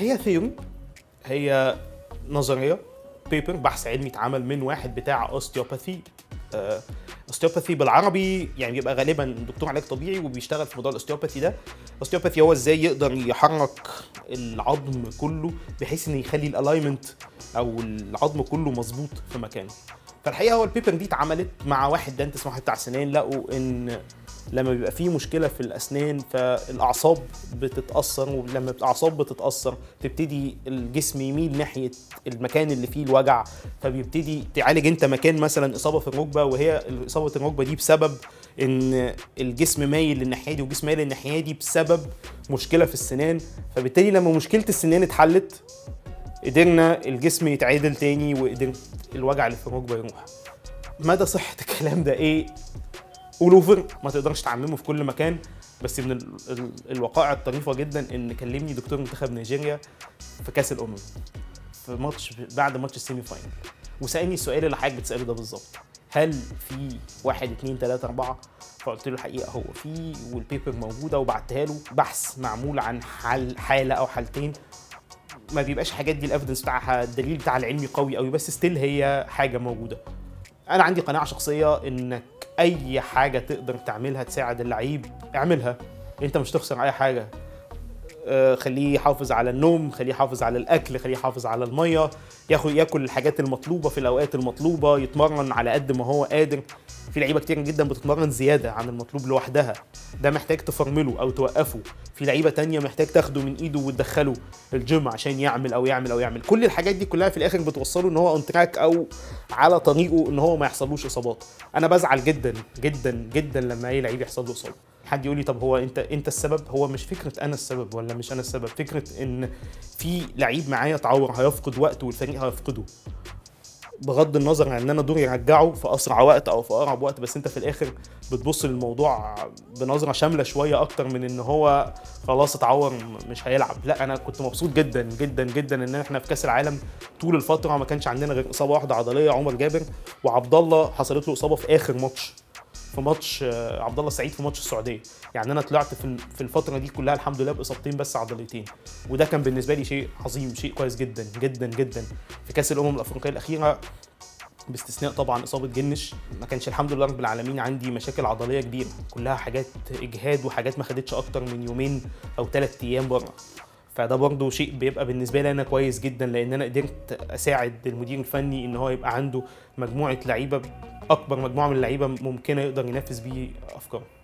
هي ثيوري هي نظريه بيبر بحث علمي اتعمل من واحد بتاع اوستيوباثي اوستيوباثي بالعربي يعني بيبقى غالبا دكتور علاج طبيعي وبيشتغل في موضوع الاوستيوباثي ده الاوستيوباثي هو ازاي يقدر يحرك العظم كله بحيث ان يخلي الالاينمنت او العظم كله مظبوط في مكانه فالحقيقه هو البيبر دي اتعملت مع واحد ده انت اسمه واحد بتاع سنان لقوا ان لما بيبقى في مشكله في الاسنان فالاعصاب بتتاثر ولما الاعصاب بتتاثر تبتدي الجسم يميل ناحيه المكان اللي فيه الوجع فبيبتدي تعالج انت مكان مثلا اصابه في الركبه وهي اصابه الركبه دي بسبب ان الجسم مايل للناحيه دي والجسم مايل للناحيه دي بسبب مشكله في السنان فبالتالي لما مشكله السنان اتحلت قدرنا الجسم يتعادل تاني وقدرت الوجع اللي في الركبه يروح مدى صحه الكلام ده ايه اول اوفر ما تقدرش تعممه في كل مكان بس من ال ال الوقائع الطريفه جدا ان كلمني دكتور منتخب نيجيريا في كاس الامم في ماتش بعد ماتش السيمي فاينل وسالني السؤال اللي حضرتك بتساله ده بالظبط هل في واحد اتنين تلاته اربعه فقلت له الحقيقه هو في والبيبر موجوده وبعتها له بحث معمول عن حال حاله او حالتين ما بيبقاش حاجات دي الافيدنس بتاعها الدليل بتاع العلمي قوي قوي بس ستيل هي حاجه موجوده انا عندي قناعه شخصيه انك اي حاجه تقدر تعملها تساعد اللعيب اعملها انت مش تخسر اي حاجه آه، خليه يحافظ على النوم خليه يحافظ على الاكل خليه يحافظ على الميه ياخد ياكل الحاجات المطلوبه في الاوقات المطلوبه يتمرن على قد ما هو قادر في لعيبه كتير جدا بتتمرن زياده عن المطلوب لوحدها ده محتاج تفرمله او توقفه في لعيبه تانية محتاج تاخده من ايده وتدخله الجيم عشان يعمل او يعمل او يعمل كل الحاجات دي كلها في الاخر بتوصله ان هو اون تراك او على طريقه ان هو ما يحصلوش اصابات انا بزعل جدا جدا جدا لما اي لعيب يحصل له اصابه حد يقول لي طب هو انت انت السبب هو مش فكره انا السبب ولا مش انا السبب فكره ان في لعيب معايا اتعور هيفقد وقت والفريق هيفقده بغض النظر عن ان انا دوري ارجعه في اسرع وقت او في اقرب وقت بس انت في الاخر بتبص للموضوع بنظره شامله شويه اكتر من ان هو خلاص اتعور مش هيلعب لا انا كنت مبسوط جدا جدا جدا ان احنا في كاس العالم طول الفتره ما كانش عندنا غير اصابه واحده عضليه عمر جابر وعبد الله حصلت له اصابه في اخر ماتش في ماتش آه، عبد الله السعيد في ماتش السعوديه يعني انا طلعت في في الفتره دي كلها الحمد لله باصابتين بس عضلتين وده كان بالنسبه لي شيء عظيم شيء كويس جدا جدا جدا في كاس الامم الافريقيه الاخيره باستثناء طبعا اصابه جنش ما كانش الحمد لله رب العالمين عندي مشاكل عضليه كبيره كلها حاجات اجهاد وحاجات ما خدتش اكتر من يومين او ثلاث ايام بره فده برضه شيء بيبقى بالنسبه لي انا كويس جدا لان انا قدرت اساعد المدير الفني ان هو يبقى عنده مجموعه لعيبه اكبر مجموعه من اللعيبه ممكنه يقدر ينفذ بيه افكاره